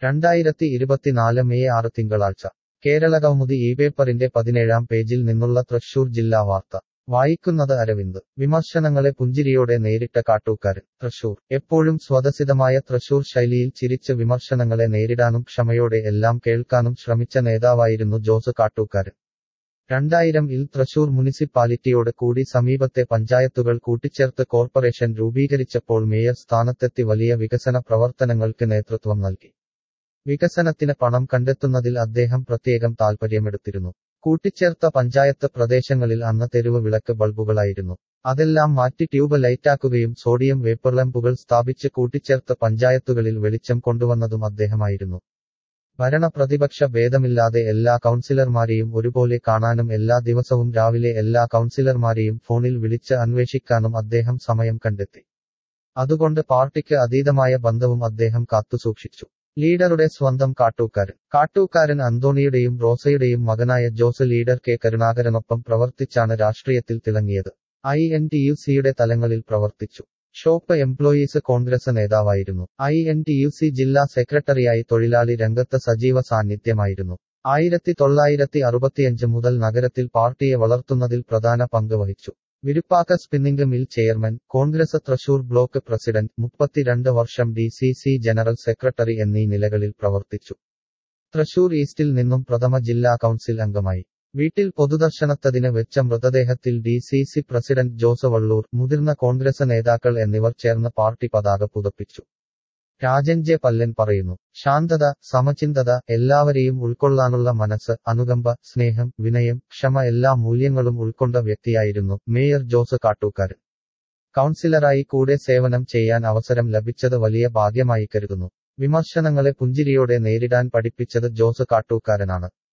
രണ്ടായിരത്തി ഇരുപത്തിനാല് മെയ് ആറ് തിങ്കളാഴ്ച കേരള കൗമുദി ഈ പേപ്പറിന്റെ പതിനേഴാം പേജിൽ നിന്നുള്ള തൃശൂർ ജില്ലാ വാർത്ത വായിക്കുന്നത് അരവിന്ദ് വിമർശനങ്ങളെ പുഞ്ചിരിയോടെ നേരിട്ട കാട്ടൂക്കാരൻ തൃശൂർ എപ്പോഴും സ്വതസിതമായ തൃശൂർ ശൈലിയിൽ ചിരിച്ച് വിമർശനങ്ങളെ നേരിടാനും ക്ഷമയോടെ എല്ലാം കേൾക്കാനും ശ്രമിച്ച നേതാവായിരുന്നു ജോസ് കാട്ടൂക്കാരൻ രണ്ടായിരം ഇൽ തൃശൂർ മുനിസിപ്പാലിറ്റിയോട് കൂടി സമീപത്തെ പഞ്ചായത്തുകൾ കൂട്ടിച്ചേർത്ത് കോർപ്പറേഷൻ രൂപീകരിച്ചപ്പോൾ മേയർ സ്ഥാനത്തെത്തി വലിയ വികസന പ്രവർത്തനങ്ങൾക്ക് നേതൃത്വം നൽകി വികസനത്തിന് പണം കണ്ടെത്തുന്നതിൽ അദ്ദേഹം പ്രത്യേകം താൽപര്യമെടുത്തിരുന്നു കൂട്ടിച്ചേർത്ത പഞ്ചായത്ത് പ്രദേശങ്ങളിൽ അന്ന് തെരുവ് വിളക്ക് ബൾബുകളായിരുന്നു അതെല്ലാം മാറ്റി ട്യൂബ് ലൈറ്റാക്കുകയും സോഡിയം വേപ്പർ ലംബുകൾ സ്ഥാപിച്ച് കൂട്ടിച്ചേർത്ത പഞ്ചായത്തുകളിൽ വെളിച്ചം കൊണ്ടുവന്നതും അദ്ദേഹമായിരുന്നു ഭരണ പ്രതിപക്ഷ ഭേദമില്ലാതെ എല്ലാ കൗൺസിലർമാരെയും ഒരുപോലെ കാണാനും എല്ലാ ദിവസവും രാവിലെ എല്ലാ കൗൺസിലർമാരെയും ഫോണിൽ വിളിച്ച് അന്വേഷിക്കാനും അദ്ദേഹം സമയം കണ്ടെത്തി അതുകൊണ്ട് പാർട്ടിക്ക് അതീതമായ ബന്ധവും അദ്ദേഹം കാത്തുസൂക്ഷിച്ചു ലീഡറുടെ സ്വന്തം കാട്ടൂക്കാരൻ കാട്ടൂക്കാരൻ അന്തോണിയുടെയും റോസയുടെയും മകനായ ജോസ് ലീഡർ കെ കരുണാകരനൊപ്പം പ്രവർത്തിച്ചാണ് രാഷ്ട്രീയത്തിൽ തിളങ്ങിയത് ഐ എൻ ടി യു സിയുടെ തലങ്ങളിൽ പ്രവർത്തിച്ചു ഷോപ്പ് എംപ്ലോയീസ് കോൺഗ്രസ് നേതാവായിരുന്നു I N T U C ജില്ലാ സെക്രട്ടറിയായി തൊഴിലാളി രംഗത്ത് സജീവ സാന്നിധ്യമായിരുന്നു ആയിരത്തി തൊള്ളായിരത്തി അറുപത്തിയഞ്ച് മുതൽ നഗരത്തിൽ പാർട്ടിയെ വളർത്തുന്നതിൽ പ്രധാന പങ്ക് വഹിച്ചു Viruppakka spinning mill chairman Congress Thrissur block president മുപ്പത്തിരണ്ട് വർഷം D C C general secretary എന്നീ നിലകളിൽ പ്രവർത്തിച്ചു തൃശൂർ ഈസ്റ്റിൽ നിന്നും പ്രഥമ ജില്ലാ കൗൺസിൽ അംഗമായി വീട്ടിൽ പൊതുദർശനത്തതിന് വെച്ച മൃതദേഹത്തിൽ D C C president Jose Vallur മുതിർന്ന കോൺഗ്രസ് നേതാക്കൾ എന്നിവർ ചേർന്ന് പാർട്ടി പതാക പുതപ്പിച്ചു രാജൻ ജെ പല്ലൻ പറയുന്നു ശാന്തത സമചിന്തത എല്ലാവരെയും ഉൾക്കൊള്ളാനുള്ള മനസ്സ് അനുകമ്പ സ്നേഹം വിനയം ക്ഷമ എല്ലാ മൂല്യങ്ങളും ഉൾക്കൊണ്ട വ്യക്തിയായിരുന്നു മേയർ ജോസ് കാട്ടൂക്കാരൻ കൗൺസിലറായി കൂടെ സേവനം ചെയ്യാൻ അവസരം ലഭിച്ചത് വലിയ ഭാഗ്യമായി കരുതുന്നു വിമർശനങ്ങളെ പുഞ്ചിരിയോടെ നേരിടാൻ പഠിപ്പിച്ചത് ജോസ് കാട്ടൂക്കാരനാണ്